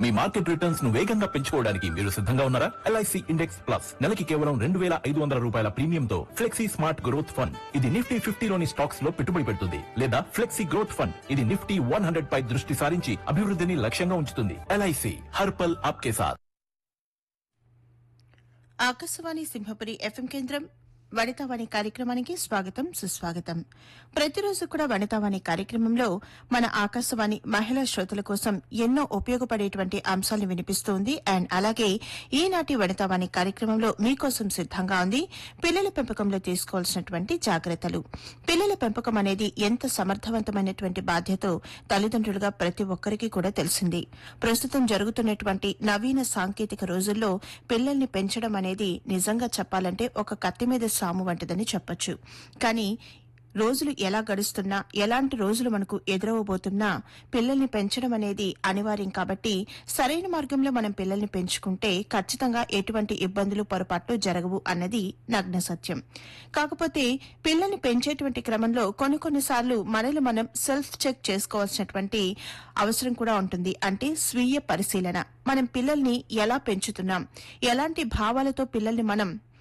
మీ market returns ను వేగంగా పెంచుకోవడానికి మీరు సిద్ధంగా ఉన్నారా ఎల్ఐసి ఇండెక్స్ ప్లస్ నెలకి కేవలం రెండు వేల ఐదు వందల రూపాయల ప్రీమియంతో ఫ్లెక్సీ స్మార్ట్ గ్రోత్ ఫండ్ ఇది నిఫ్టీ ఫిఫ్టీలోని స్టాక్స్ లో పెట్టుబడి పెడుతుంది లేదా ఫ్లెక్సీ గ్రోత్ ఫండ్ ఇది నిఫ్టీ వన్ హండ్రెడ్ పై దృష్టి సారించి అభివృద్ధిని లక్ష్యంగా ఉంచుతుంది ఎల్ఐసి హర్పల్ ఆప్కే సాథ్ ఆకాశవాణి సింహపురి ఎఫ్ఎం కేంద్రం వనితావాణి కార్యక్రమానికి స్వాగతం సుస్వాగతం ప్రతిరోజు కూడా వనితావాణి కార్యక్రమంలో మన ఆకాశవాణి మహిళా శ్రోతల కోసం ఎన్నో ఉపయోగపడేటువంటి అంశాలను వినిపిస్తోంది అండ్ అలాగే ఈనాటి వనితావాణి కార్యక్రమంలో మీకోసం సిద్దంగా ఉంది పిల్లల పెంపకంలో తీసుకోవాల్సినటువంటి జాగ్రత్తలు పిల్లల పెంపకం అనేది ఎంత సమర్థవంతమైనటువంటి బాధ్యతో తల్లిదండ్రులుగా ప్రతి ఒక్కరికి కూడా తెలిసింది ప్రస్తుతం జరుగుతున్నటువంటి నవీన సాంకేతిక రోజుల్లో పిల్లల్ని పెంచడం అనేది నిజంగా చెప్పాలంటే ఒక కత్తి మీద సాము వంటిదని చెప్పొచ్చు కానీ రోజులు ఎలా గడుస్తున్నా ఎలాంటి రోజులు మనకు ఎదురవబోతున్నా పిల్లల్ని పెంచడం అనేది అనివార్యం కాబట్టి సరైన మార్గంలో మనం పిల్లల్ని పెంచుకుంటే ఖచ్చితంగా ఎటువంటి ఇబ్బందులు పొరపాట్లు జరగవు అన్నది నగ్న సత్యం కాకపోతే పిల్లల్ని పెంచేటువంటి క్రమంలో కొన్ని కొన్నిసార్లు మనల్ని మనం సెల్ఫ్ చెక్ చేసుకోవాల్సినటువంటి అవసరం కూడా ఉంటుంది అంటే స్వీయ పరిశీలన మనం పిల్లల్ని ఎలా పెంచుతున్నాం ఎలాంటి భావాలతో పిల్లల్ని మనం